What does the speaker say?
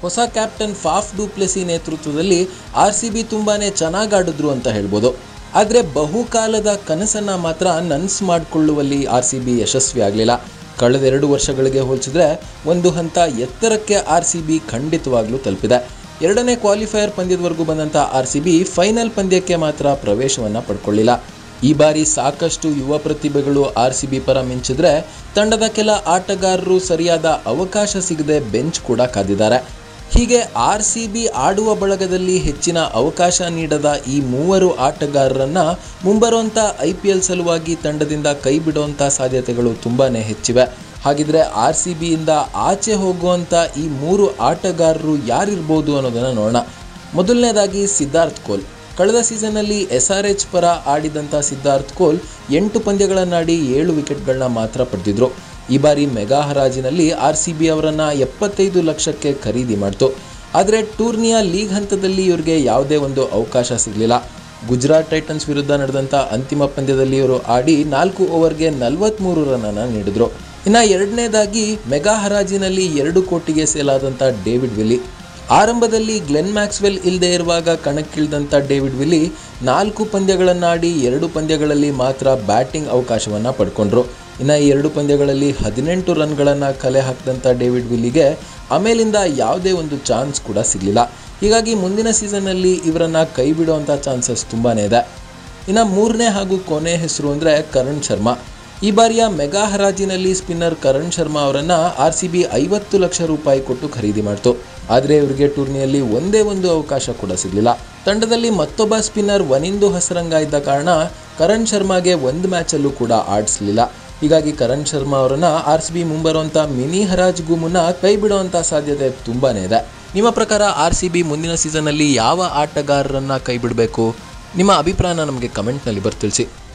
ಹೊಸ captain Faf du Plessis ನೇತೃತ್ವದಲ್ಲಿ R C B ತುಂಬಾನೇ ಚೆನ್ನಾಗಿ ಆಡಿದ್ರು ಅಂತ ಹೇಳ್ಬೋದು ಆದರೆ ಬಹುಕಾಲದ ಕನಸನ್ನ ಮಾತ್ರ ನನ್ಸ್ ಮಾಡಿಕೊಳ್ಳುವಲ್ಲಿ ಆರ್ ಸಿ ಬಿ ಯಶಸ್ವಿ ಆಗಲಿಲ್ಲ ಕಳೆದ ಎರಡು ವರ್ಷಗಳಿಗೆ ಹೋಲಿಸಿದ್ರೆ ಒಂದು ಹಂತ ಎತ್ತರಕ್ಕೆ ಆರ್ ಸಿ ಬಿ ಖಂಡಿತವಾಗ್ಲೂ ತಲುಪಿದೆ ಎರಡನೇ ಕ್ವಾಲಿಫೈಯರ್ ಪಂದ್ಯದವರೆಗೂ ಬಂದಂಥ ಆರ್ ಸಿ ಬಿ ಫೈನಲ್ ಪಂದ್ಯಕ್ಕೆ ಮಾತ್ರ ಪ್ರವೇಶವನ್ನು ಪಡ್ಕೊಳ್ಳಿಲ್ಲ ಈ ಬಾರಿ ಸಾಕಷ್ಟು ಯುವ ಪ್ರತಿಭೆಗಳು ಆರ್ ಸಿ ಬಿ ಪರ ಮಿಂಚಿದ್ರೆ ತಂಡದ ಕೆಲ ಆಟಗಾರರು ಸರಿಯಾದ ಅವಕಾಶ ಸಿಗದೆ ಬೆಂಚ್ ಕೂಡ ಕಾದಿದ್ದಾರೆ ಹೀಗೆ ಆರ್ ಸಿ ಬಿ ಆಡುವ ಬಳಗದಲ್ಲಿ ಹೆಚ್ಚಿನ ಅವಕಾಶ ನೀಡದ ಈ ಮೂವರು ಆಟಗಾರರನ್ನ ಮುಂಬರುವಂಥ ಐ ಪಿ ಎಲ್ ಸಲುವಾಗಿ ತಂಡದಿಂದ ಕೈ ಬಿಡುವಂಥ ಸಾಧ್ಯತೆಗಳು ತುಂಬಾ ಹೆಚ್ಚಿವೆ ಹಾಗಿದ್ರೆ ಆರ್ ಸಿ ಬಿಯಿಂದ ಆಚೆ ಹೋಗುವಂಥ ಈ ಮೂರು ಆಟಗಾರರು ಯಾರಿರ್ಬೋದು ಅನ್ನೋದನ್ನು ನೋಡೋಣ ಮೊದಲನೇದಾಗಿ ಸಿದ್ಧಾರ್ಥ್ ಕೋಲ್ ಕಳೆದ ಸೀಸನ್ನಲ್ಲಿ ಎಸ್ ಆರ್ ಎಚ್ ಪರ ಆಡಿದಂಥ ಸಿದ್ಧಾರ್ಥ್ ಕೋಲ್ ಎಂಟು ಪಂದ್ಯಗಳನ್ನಾಡಿ ಏಳು ವಿಕೆಟ್ಗಳನ್ನ ಮಾತ್ರ ಪಡೆದಿದ್ರು ಈ ಬಾರಿ ಮೆಗಾ ಹರಾಜಿನಲ್ಲಿ ಆರ್ ಸಿ ಬಿ ಅವರನ್ನು ಎಪ್ಪತ್ತೈದು ಲಕ್ಷಕ್ಕೆ ಖರೀದಿ ಮಾಡಿತು ಆದರೆ ಟೂರ್ನಿಯ ಲೀಗ್ ಹಂತದಲ್ಲಿ ಇವರಿಗೆ ಯಾವುದೇ ಒಂದು ಅವಕಾಶ ಸಿಗಲಿಲ್ಲ ಗುಜರಾತ್ ಟೈಟನ್ಸ್ ವಿರುದ್ಧ ನಡೆದಂಥ ಅಂತಿಮ ಪಂದ್ಯದಲ್ಲಿ ಇವರು ಆಡಿ ನಾಲ್ಕು ಓವರ್ಗೆ ನಲವತ್ತ್ಮೂರು ರನ್ನನ್ನು ನೀಡಿದ್ರು ಇನ್ನು ಎರಡನೇದಾಗಿ ಮೆಗಾ ಹರಾಜಿನಲ್ಲಿ ಎರಡು ಕೋಟಿಗೆ ಸೇಲಾದಂಥ ಡೇವಿಡ್ ವಿಲ್ಲಿ ಆರಂಭದಲ್ಲಿ ಗ್ಲೆನ್ ಮ್ಯಾಕ್ಸ್ವೆಲ್ ಇಲ್ಲದೆ ಇರುವಾಗ ಕಣಕ್ಕಿಳಿದಂಥ ಡೇವಿಡ್ ವಿಲ್ಲಿ ನಾಲ್ಕು ಪಂದ್ಯಗಳನ್ನಾಡಿ ಎರಡು ಪಂದ್ಯಗಳಲ್ಲಿ ಮಾತ್ರ ಬ್ಯಾಟಿಂಗ್ ಅವಕಾಶವನ್ನು ಪಡ್ಕೊಂಡ್ರು ಇನ್ನು ಈ ಎರಡು ಪಂದ್ಯಗಳಲ್ಲಿ ಹದಿನೆಂಟು ರನ್ಗಳನ್ನು ಕಲೆ ಹಾಕಿದಂಥ ಡೇವಿಡ್ ವಿಲ್ಲಿಗೆ ಆಮೇಲಿಂದ ಯಾವುದೇ ಒಂದು ಚಾನ್ಸ್ ಕೂಡ ಸಿಗಲಿಲ್ಲ ಹೀಗಾಗಿ ಮುಂದಿನ ಸೀಸನ್ನಲ್ಲಿ ಇವರನ್ನು ಕೈ ಬಿಡುವಂಥ ಚಾನ್ಸಸ್ ತುಂಬಾ ಇದೆ ಇನ್ನು ಮೂರನೇ ಹಾಗೂ ಕೊನೆ ಹೆಸರು ಅಂದರೆ ಕರಣ್ ಶರ್ಮಾ ಈ ಬಾರಿಯ ಮೆಗಾ ಹರಾಜಿನಲ್ಲಿ ಸ್ಪಿನ್ನರ್ ಕರಣ್ ಶರ್ಮಾ ಅವರನ್ನು ಆರ್ ಸಿ ಬಿ ಐವತ್ತು ಲಕ್ಷ ರೂಪಾಯಿ ಕೊಟ್ಟು ಖರೀದಿ ಮಾಡಿತು ಆದರೆ ಇವರಿಗೆ ಟೂರ್ನಿಯಲ್ಲಿ ಒಂದೇ ಒಂದು ಅವಕಾಶ ಕೂಡ ಸಿಗಲಿಲ್ಲ ತಂಡದಲ್ಲಿ ಮತ್ತೊಬ್ಬ ಸ್ಪಿನ್ನರ್ ವನಿಂದು ಹಸರಂಗ ಇದ್ದ ಕಾರಣ ಕರಣ್ ಶರ್ಮಾಗೆ ಒಂದು ಮ್ಯಾಚಲ್ಲೂ ಕೂಡ ಆಡಿಸಲಿಲ್ಲ ಹೀಗಾಗಿ ಕರಣ್ ಶರ್ಮಾ ಅವರನ್ನ ಆರ್ ಸಿ ಬಿ ಮುಂಬರುವಂಥ ಮಿನಿ ಹರಾಜ್ಗೂ ಮುನ್ನ ಕೈ ಬಿಡುವಂಥ ಸಾಧ್ಯತೆ ತುಂಬಾನೇ ಇದೆ ನಿಮ್ಮ ಪ್ರಕಾರ ಆರ್ ಸಿ ಬಿ ಮುಂದಿನ ಸೀಸನ್ನಲ್ಲಿ ಯಾವ ಆಟಗಾರರನ್ನ ಕೈ ಬಿಡಬೇಕು ನಿಮ್ಮ ಅಭಿಪ್ರಾಯನ ನಮಗೆ ಕಮೆಂಟ್ನಲ್ಲಿ ಬರ್ತಿಳಿಸಿ